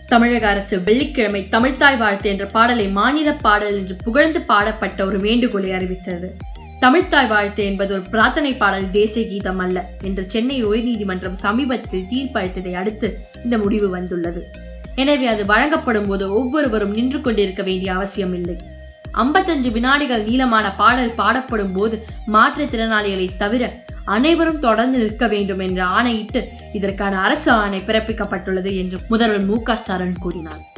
தமிழக அரசு வெள்ளிக்கிழமை தமிழ்த்தாய் வாழ்த்து என்ற பாடலை மாநில பாடல் என்று புகழ்ந்து பாடப்பட்ட ஒரு வேண்டுகோளை அறிவித்தது தமிழ்த்தாய் வாழ்த்து என்பது ஒரு பிரார்த்தனை பாடல் தேசிய கீதம் அல்ல என்று சென்னை உயர்நீதிமன்றம் சமீபத்தில் தீர்ப்பளித்ததை அடுத்து இந்த முடிவு வந்துள்ளது எனவே அது வழங்கப்படும் போது ஒவ்வொருவரும் நின்று கொண்டிருக்க வேண்டிய அவசியம் இல்லை ஐம்பத்தஞ்சு வினாடிகள் நீளமான பாடல் பாடப்படும் போது மாற்றுத்திறனாளிகளை தவிர அனைவரும் தொடர்ந்து நிற்க வேண்டும் என்று ஆணையிட்டு இதற்கான அரசு ஆணை பிறப்பிக்கப்பட்டுள்ளது என்று முதல்வர் மு க ஸ்டாலின் கூறினார்